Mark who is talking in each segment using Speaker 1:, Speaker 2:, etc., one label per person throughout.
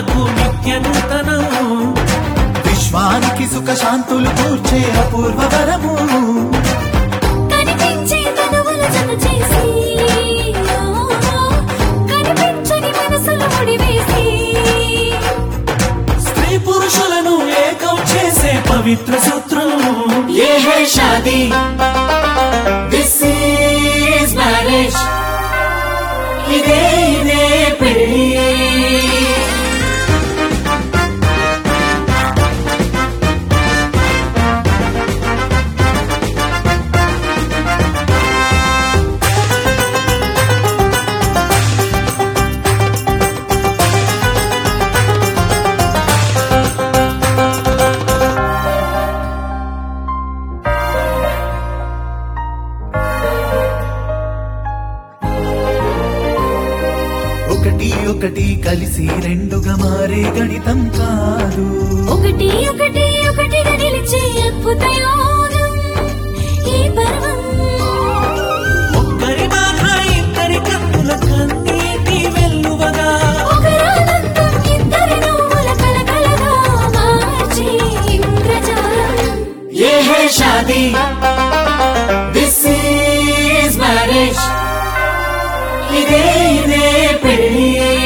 Speaker 1: నాకు నిత్య నూతనం
Speaker 2: విశ్వానికి సుఖ శాంతులు కూర్చే అపూర్వ వరము
Speaker 3: కనిపించే తనువులు జత చేసి కనిపించని మనసులు ముడివేసి
Speaker 1: స్త్రీ పురుషులను ఏకం చేసే పవిత్ర సూత్రం ఏ హై షాదీ దిస్ ఈజ్ మ్యారేజ్ ఇదే ఇదే పెళ్ళి
Speaker 2: ఒకటి ఒకటి కలిసి రెండుగా మారే గణితం కాదు
Speaker 3: ఒకటి ఒకటి ఒకటిగా నిలిచే అద్భుత యోగం ఈ పర్వం
Speaker 1: ఒక్కరి బాధ ఇద్దరి కన్నుల కన్నీటి వెల్లువగా
Speaker 3: ఒకరానందం ఇద్దరి నవ్వుల కలకలగా మార్చే ఇంద్రజాలం
Speaker 1: ఏ హై షాదీ దిస్ ఈజ్ మ్యారేజ్ ఇదే ఇదే పెళ్ళి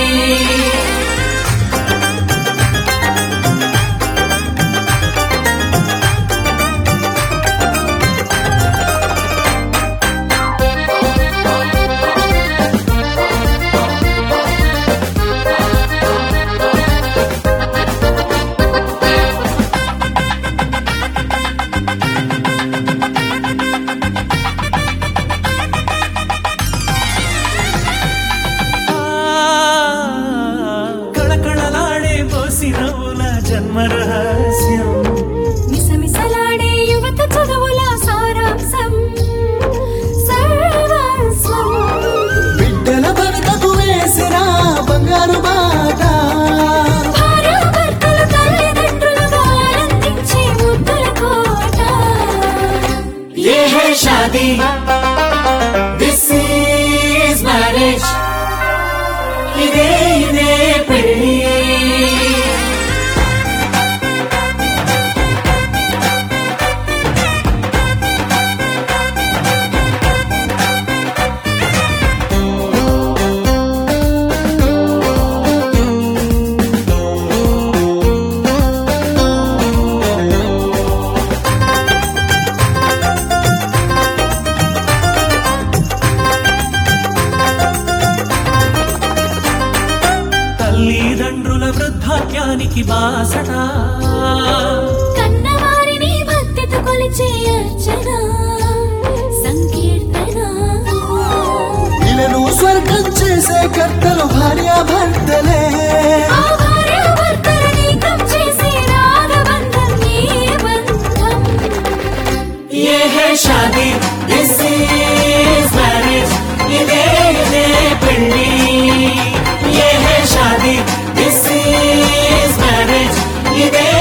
Speaker 1: కళకళలాడే పోసి నవ్వుల జన్మ రహస్యం
Speaker 3: మిసమిసలాడే యువత చదువుల సారాంశం సర్వస్వం
Speaker 2: బిడ్డల బతుకకు వేసిన బంగారు బాట
Speaker 3: భార్యాభర్తలు తల్లిదండ్రులుగా ఆనందించే ముద్దుల కోట
Speaker 1: ఏ హై షాదీ దిస్ ఈజ్ మ్యారేజ్ ఇదే ఇదే పెళ్ళి తల్లిదండ్రుల వృద్ధాప్యానికి బాసట
Speaker 3: కన్నవారిని భక్తితో కొలిచే అర్చన సంకీర్తన
Speaker 2: ఇలను స్వర్గం చేసే కర్తలు భార్యాభర్తలే
Speaker 3: ఆ భార్యాభర్తలు నీకం చేసే రాగబంధం నీ బంధం
Speaker 1: ये है शादी दिस इज मैरिज इदे इदे పెళ్ళి ये है शादी दिस इज मैरिज इदे